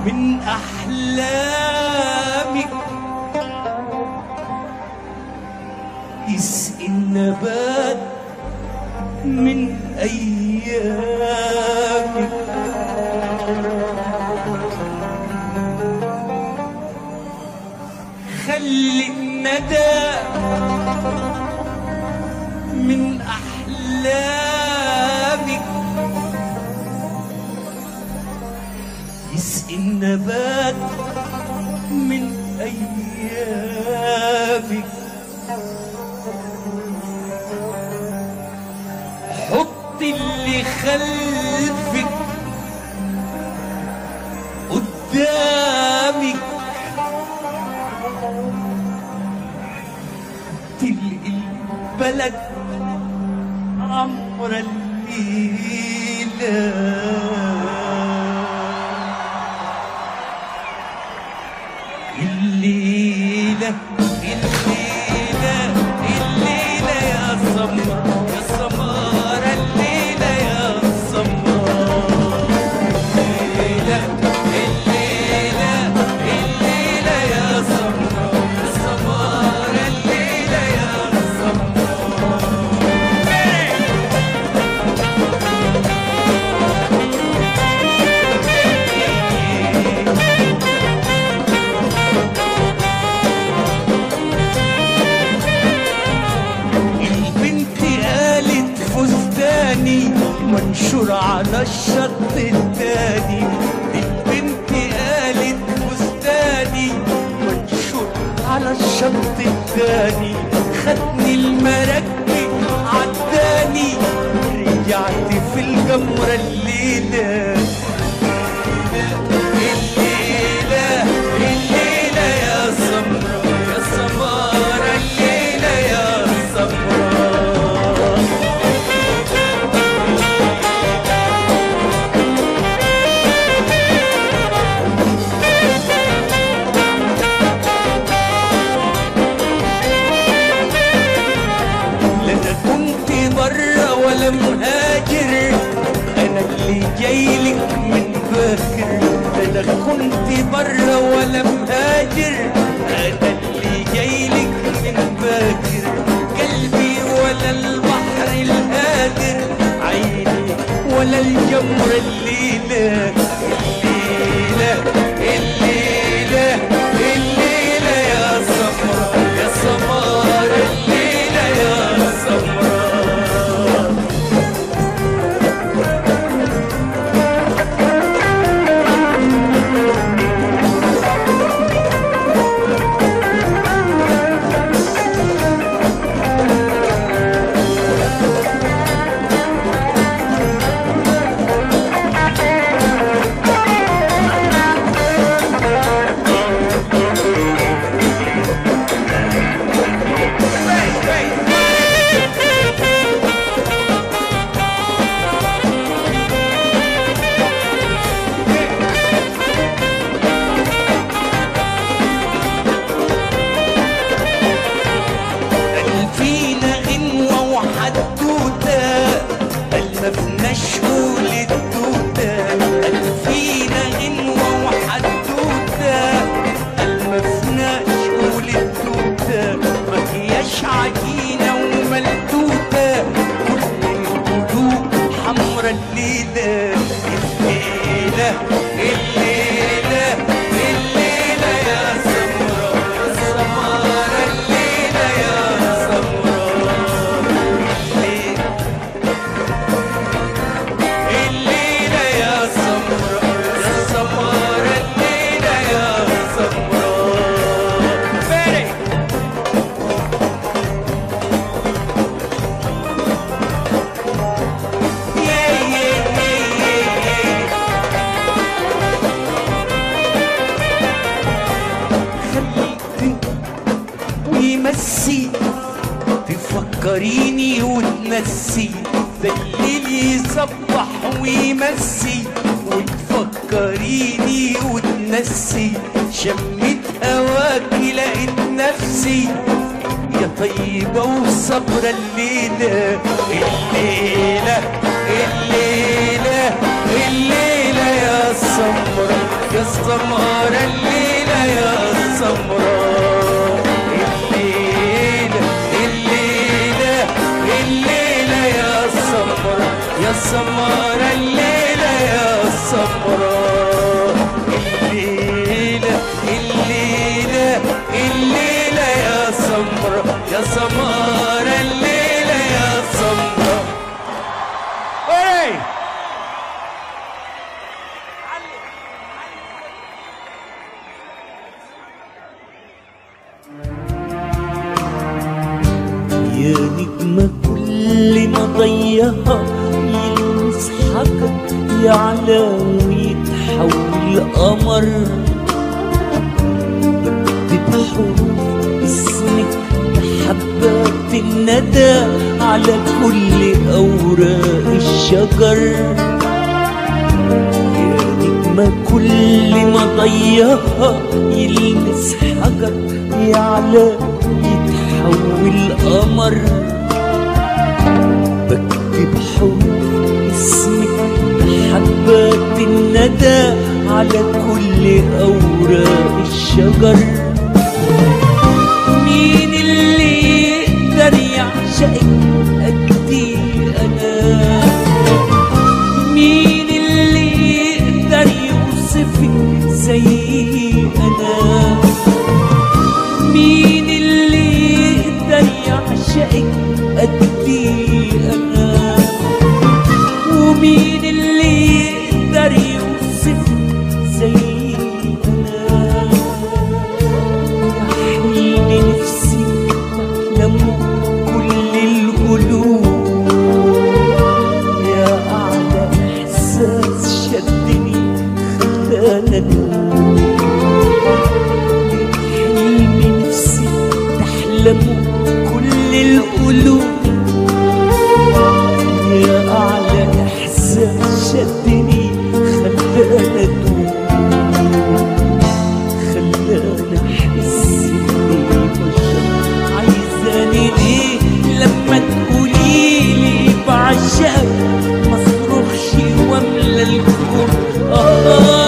من أحلامك يسقي النبات من أيامك خلي الندى من أحلامك يسقي النبات من أيامك حط اللي خلفك قدامك تلقي البلد عمر الليلة الليلة الليلة الليلة يا سمر يا سمر الليلة يا سمر الليلة الليلة الليلة يا سمر يا سمر الليلة يا سمر البنت قالت فستاني منشور على الشط التاني البنت قالت فستاني منشور على الشط التاني خدني المراكب عداني رجعت في الجمرة الليلة الليلة الليلة يا سمرة يا سمارة الليلة يا سمرة لا انا كنت برا ولا مهاجر انا اللي جايلك من باكر لا انا كنت برا ولا مهاجر انا اللي جايلك من باكر قلبي ولا البحر الهادر عيني ولا الجمر الليلة الليلة الليلة الليلة يا سمرة يا سمرة الليلة يا سمرة قال فينا غنوة وحدوتة قال ما فيناش قول التوتة قال فينا غنوة وحدوتة قال ما فيناش قول التوتة ما هياش عجينة وملتوتة كل الهدوء حمرا الليلة الليلة الليلة الليلة يا سمرة يا سمرة الليلة يا سمرة الليلة الليلة يا سمرة يا سمرة الليلة يا سمرة فارق Yeah, yeah, yeah, yeah, yeah. خليك ويمسي تفكريني وتنسي ده الليل يصبح ويمسي وتفكريني وتنسي شميت هواكي لقيت نفسي يا طيبة وصبرة الليلة الليلة الليلة الليلة يا سمرة يا السمرة الليلة يا السمرة الليلة الليلة الليلة يا السمرة يا السمرة الليلة يا السمرة الليلة الليلة الليلة يا سمرة يا سمرة الليلة يا سمرة Hey! يا نجمة كل ما ضيها يلمس حجر يعلى ويتحول قمر بكتب حروف اسمك بحبات الندى على كل أوراق الشجر يا نجمة كل ما ضيها يلمس حجر يعلى يتحول قمر بكتب حروف اسمك بحبات الندى على كل أوراق الشجر مين اللي يقدر يعشقك قدي أنا مين اللي يقدر يوصفك زي أنا مين اللي يقدر يعشقك قدي أنا ومين اللي يقدر يوصفك زي أنا يا حلم نفسي تحلموا كل القلوب يا أعلى إحساس شدني خلاني أدوب حلم نفسي تحلموا كل القلوب يا أعلى إحساس شدني خلاني أدوب خلاني أحس إني بشر عايزاني ليه لما تقوليلي بعشقك مصرخش واملى الكون آه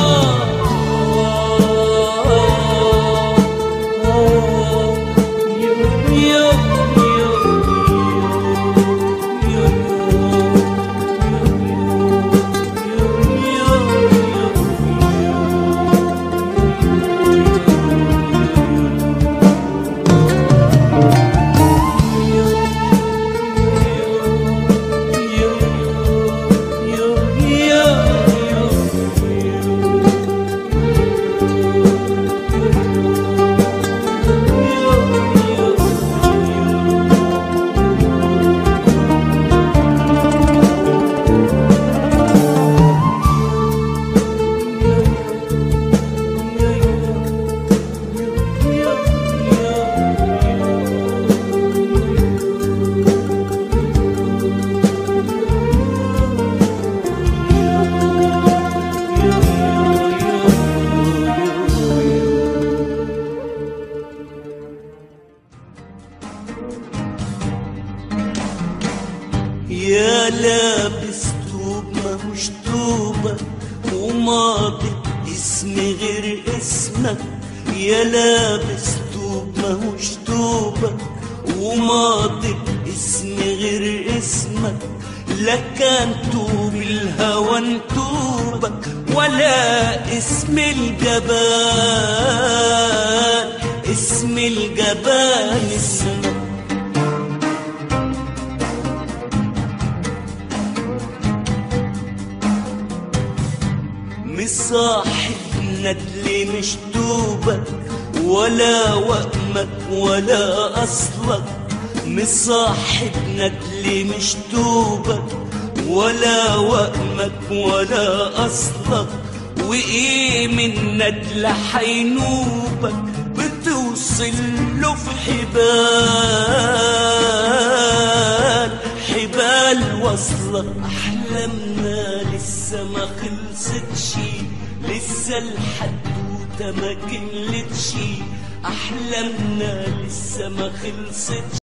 يا لابس توب ماهوش توبة وماضي اسمي غير اسمك يا لابس توب ماهوش توبة وماضي اسمي غير اسمك لا كان توب الهوى انتوبك ولا اسم الجبان اسم الجبان اسمك مصاحب ندل مش توبك ولا وهمك ولا اصلك مصاحب ندل مش توبك ولا وهمك ولا اصلك وايه من ندل حينوبك بتوصل له في حبال حبال وصلك احلامنا لسه ما خلصتش لسه الحدوته ما كملتش احلامنا لسه ما خلصتش